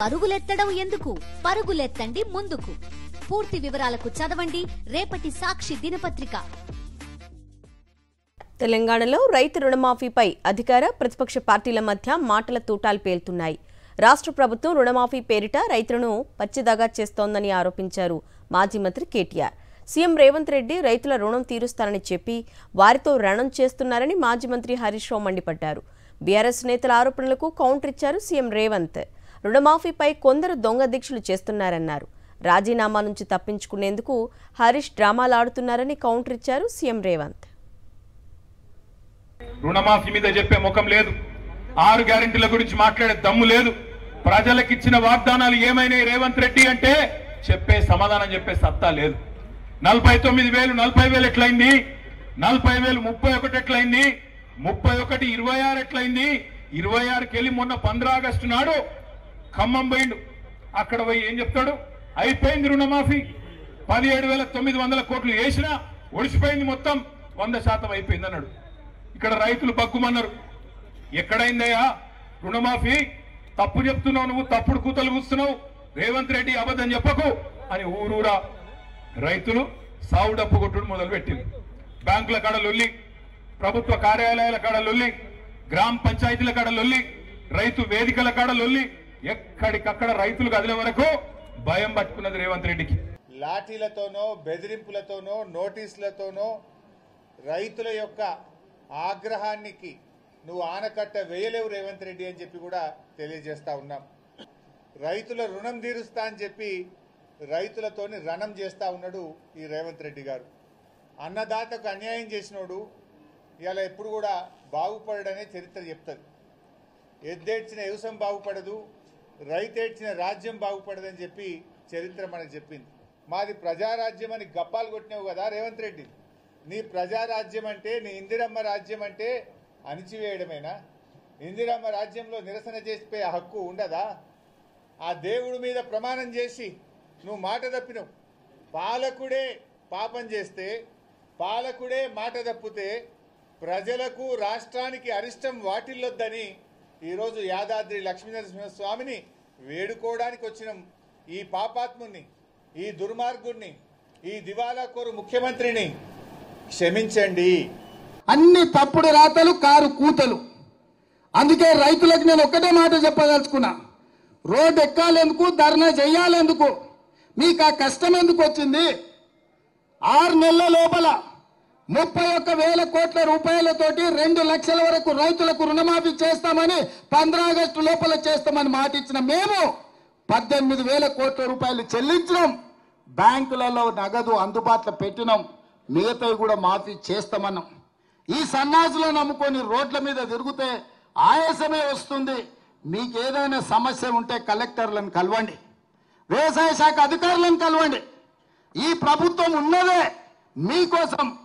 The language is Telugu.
పరుగులెత్తడం ఎందుకు పరుగులెత్తండి ముందుకు పూర్తి వివరాలకు చదవండి రేపటి సాక్షి దినపత్రిక తెలంగాణలో రైతు రుణమాఫీపై అధికార ప్రతిపక్ష పార్టీల మధ్య మాటల తూటాలు పేలుతున్నాయి రాష్ట్ర ప్రభుత్వం రుణమాఫీ పేరిట రైతులను పచ్చిదగా చేస్తోందని ఆరోపించారు మాజీ మంత్రి కేటీఆర్ సీఎం రేవంత్ రెడ్డి రైతుల రుణం తీరుస్తారని చెప్పి వారితో రణం చేస్తున్నారని మాజీ మంత్రి హరీష్ రావు మండిపడ్డారు బీఆర్ఎస్ నేతల ఆరోపణలకు కౌంటర్ ఇచ్చారు సీఎం రేవంత్ రుణమాఫీపై కొందరు దొంగ దీక్షలు చేస్తున్నారన్నారు రాజీనామా నుంచి తప్పించుకునేందుకు హరీష్ డ్రామాలు ఆడుతున్నారని కౌంటర్ ఇచ్చారు సీఎం రేవంత్ రుణమాఫీ మీద చెప్పే ముఖం లేదు ఆరు గ్యారెంటీల గురించి మాట్లాడే దమ్ము లేదు ప్రజలకిచ్చిన వాగ్దానాలు ఏమైనాయి రేవంత్ రెడ్డి అంటే చెప్పే సమాధానం చెప్పే సత్తా లేదు నలభై తొమ్మిది వేలు నలభై వేలు ఎట్లయింది నలభై వేలు ముప్పై ఒకటి ఎట్లయింది ముప్పై ఒకటి ఇరవై ఆరు ఎట్లయింది ఇరవై ఆరుకి వెళ్ళి మొన్న పంద్ర ఆగస్టు నాడు ఖమ్మం పోయిండు అక్కడ పోయి ఏం చెప్తాడు అయిపోయింది రుణమాఫీ పదిహేడు వేల తొమ్మిది వందల కోట్లు వేసినా ఒడిసిపోయింది మొత్తం వంద శాతం అయిపోయింది అన్నాడు ఇక్కడ రైతులు బగ్గుమన్నారు ఎక్కడైందయ్యా రుణమాఫీ తప్పు చెప్తున్నావు నువ్వు తప్పుడు కూతలు కూస్తున్నావు రేవంత్ రెడ్డి అబద్ధం చెప్పకు అని ఊరూరా రైతులు సాగు డప్పు కొట్టుడు మొదలు పెట్టింది బ్యాంకుల కాడ లొల్లి ప్రభుత్వ కార్యాలయాల కాడ లొల్లి గ్రామ పంచాయతీల కాడ లొల్లి రైతు వేదికల కాడ లొల్లి ఎక్కడికక్కడ రైతులు కదిలే వరకు భయం పట్టుకున్నది రేవంత్ రెడ్డికి లాఠీలతోనో బెదిరింపులతోనో నోటీసులతోనో రైతుల యొక్క ఆగ్రహానికి నువ్వు ఆనకట్ట వేయలేవు రేవంత్ రెడ్డి అని చెప్పి కూడా తెలియజేస్తా ఉన్నాం రైతుల రుణం తీరుస్తా అని చెప్పి రైతులతోని రణం చేస్తా ఉన్నాడు ఈ రేవంత్ రెడ్డి గారు అన్నదాతకు అన్యాయం చేసినోడు ఇలా ఎప్పుడు కూడా బాగుపడడనే చరిత్ర చెప్తుంది ఎద్దేడ్చిన వ్యవసాయం బాగుపడదు రైతేడ్చిన రాజ్యం బాగుపడదని చెప్పి చరిత్ర మనకు చెప్పింది మాది ప్రజారాజ్యం అని గప్పాలు కొట్టినావు కదా రేవంత్ రెడ్డి నీ ప్రజారాజ్యం అంటే నీ ఇందిరమ్మ రాజ్యం అంటే అణిచివేయడమేనా ఇందిరమ్మ రాజ్యంలో నిరసన చేసిపోయే హక్కు ఉండదా ఆ దేవుడి మీద ప్రమాణం చేసి నువ్వు మాట తప్పినవు పాలకుడే పాపం చేస్తే పాలకుడే మాట తప్పితే ప్రజలకు రాష్ట్రానికి అరిష్టం వాటిల్లొద్దని ఈరోజు యాదాద్రి లక్ష్మీనరసింహ స్వామిని వేడుకోవడానికి వచ్చిన ఈ పాపాత్ముని ఈ దుర్మార్గుణ్ణి ఈ దివాలా కోరు ముఖ్యమంత్రిని క్షమించండి అన్ని తప్పుడు రాతలు కారు కూతలు అందుకే రైతులకు నేను ఒక్కటే మాట చెప్పదలుచుకున్నా రోడ్డు ఎక్కాలెందుకు ధర్నా చెయ్యాలెందుకు మీకు ఆ కష్టం ఎందుకు వచ్చింది ఆరు నెలల లోపల ముప్పై ఒక్క వేల కోట్ల రూపాయలతోటి రెండు లక్షల వరకు రైతులకు రుణమాఫీ చేస్తామని పంద్ర ఆగస్టు లోపల చేస్తామని మాట ఇచ్చిన మేము పద్దెనిమిది వేల కోట్ల రూపాయలు చెల్లించినాం బ్యాంకులలో నగదు అందుబాటులో పెట్టినాం మిగతావి కూడా మాఫీ చేస్తామన్నాం ఈ సన్నాసులను నమ్ముకొని రోడ్ల మీద తిరిగితే ఆయాసమే వస్తుంది మీకు ఏదైనా సమస్య ఉంటే కలెక్టర్లను కలవండి వ్యవసాయ శాఖ అధికారులను కలవండి ఈ ప్రభుత్వం ఉన్నదే మీకోసం